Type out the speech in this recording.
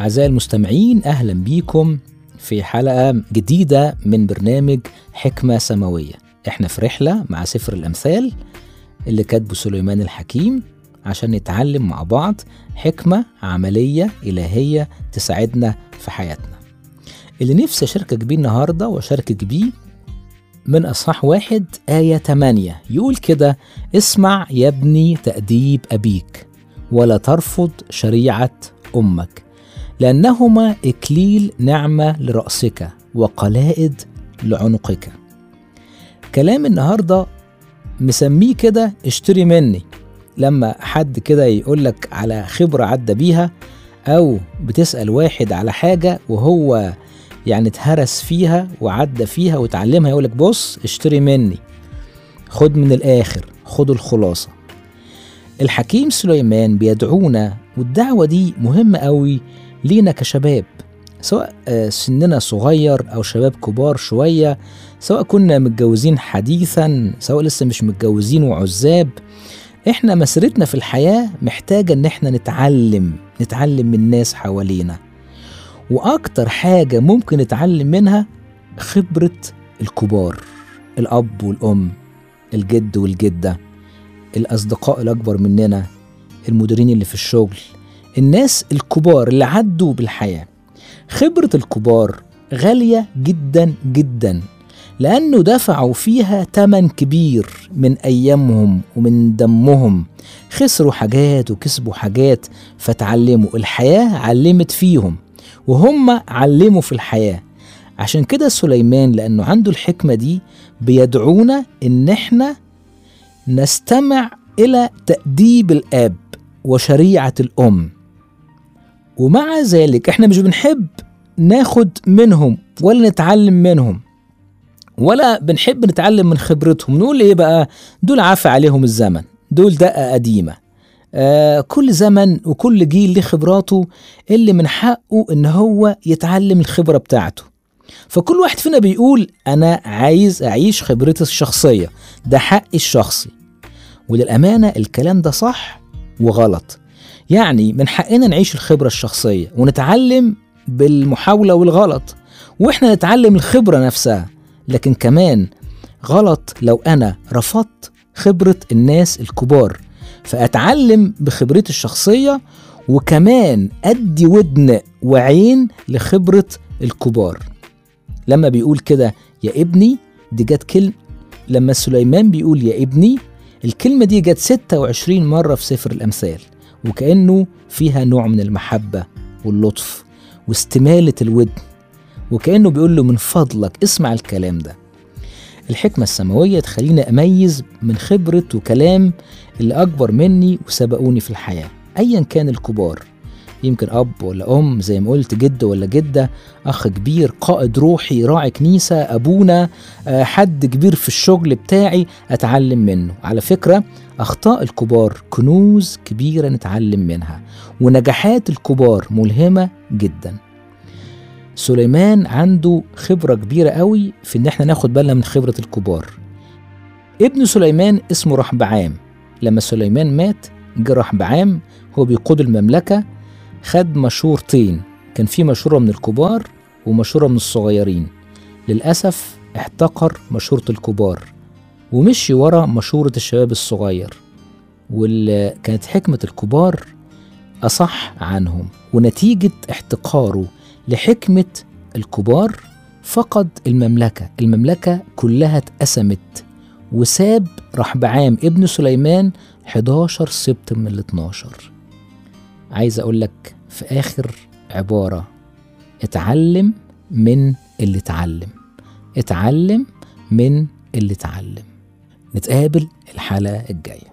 أعزائي المستمعين أهلا بيكم في حلقة جديدة من برنامج حكمة سماوية احنا في رحلة مع سفر الأمثال اللي كاتبه سليمان الحكيم عشان نتعلم مع بعض حكمة عملية إلهية تساعدنا في حياتنا اللي نفسي أشاركك بيه النهاردة وأشاركك بيه من أصحاح واحد آية 8 يقول كده اسمع يا ابني تأديب أبيك ولا ترفض شريعة أمك لأنهما إكليل نعمة لرأسك وقلائد لعنقك كلام النهاردة مسميه كده اشتري مني لما حد كده يقولك على خبرة عدى بيها أو بتسأل واحد على حاجة وهو يعني اتهرس فيها وعدى فيها وتعلمها يقولك بص اشتري مني خد من الآخر خد الخلاصة الحكيم سليمان بيدعونا والدعوة دي مهمة قوي لينا كشباب سواء سننا صغير أو شباب كبار شوية سواء كنا متجوزين حديثا سواء لسه مش متجوزين وعزاب احنا مسيرتنا في الحياة محتاجة ان احنا نتعلم نتعلم من الناس حوالينا واكتر حاجة ممكن نتعلم منها خبرة الكبار الاب والام الجد والجدة الاصدقاء الاكبر مننا المديرين اللي في الشغل الناس الكبار اللي عدوا بالحياة خبرة الكبار غالية جدا جدا لأنه دفعوا فيها تمن كبير من أيامهم ومن دمهم خسروا حاجات وكسبوا حاجات فتعلموا الحياة علمت فيهم وهم علموا في الحياة عشان كده سليمان لأنه عنده الحكمة دي بيدعونا إن احنا نستمع إلى تأديب الآب وشريعة الأم ومع ذلك احنا مش بنحب ناخد منهم ولا نتعلم منهم ولا بنحب نتعلم من خبرتهم نقول ايه بقى دول عافى عليهم الزمن دول دقة قديمة آه كل زمن وكل جيل له خبراته اللي من حقه ان هو يتعلم الخبرة بتاعته فكل واحد فينا بيقول انا عايز اعيش خبرتي الشخصية ده حقي الشخصي وللأمانة الكلام ده صح وغلط يعني من حقنا نعيش الخبرة الشخصية ونتعلم بالمحاولة والغلط واحنا نتعلم الخبرة نفسها لكن كمان غلط لو أنا رفضت خبرة الناس الكبار فأتعلم بخبرتي الشخصية وكمان أدي ودن وعين لخبرة الكبار لما بيقول كده يا ابني دي جت كلمة لما سليمان بيقول يا ابني الكلمة دي جت 26 مرة في سفر الأمثال وكأنه فيها نوع من المحبة واللطف واستمالة الودن وكأنه بيقول له من فضلك اسمع الكلام ده الحكمة السماوية تخليني أميز من خبرة وكلام اللي أكبر مني وسبقوني في الحياة أيا كان الكبار يمكن أب ولا أم زي ما قلت جد ولا جدة أخ كبير قائد روحي راعي كنيسة أبونا حد كبير في الشغل بتاعي أتعلم منه على فكرة أخطاء الكبار كنوز كبيرة نتعلم منها ونجاحات الكبار ملهمة جدا سليمان عنده خبرة كبيرة قوي في إن احنا ناخد بالنا من خبرة الكبار ابن سليمان اسمه رحبعام لما سليمان مات جه رحبعام هو بيقود المملكة خد مشورتين كان في مشورة من الكبار ومشورة من الصغيرين للأسف احتقر مشورة الكبار ومشي ورا مشورة الشباب الصغير واللي كانت حكمة الكبار أصح عنهم ونتيجة احتقاره لحكمة الكبار فقد المملكة المملكة كلها اتقسمت وساب رحبعام ابن سليمان 11 سبت من ال 12 عايز أقول لك في آخر عبارة اتعلم من اللي اتعلم اتعلم من اللي اتعلم نتقابل الحلقة الجاية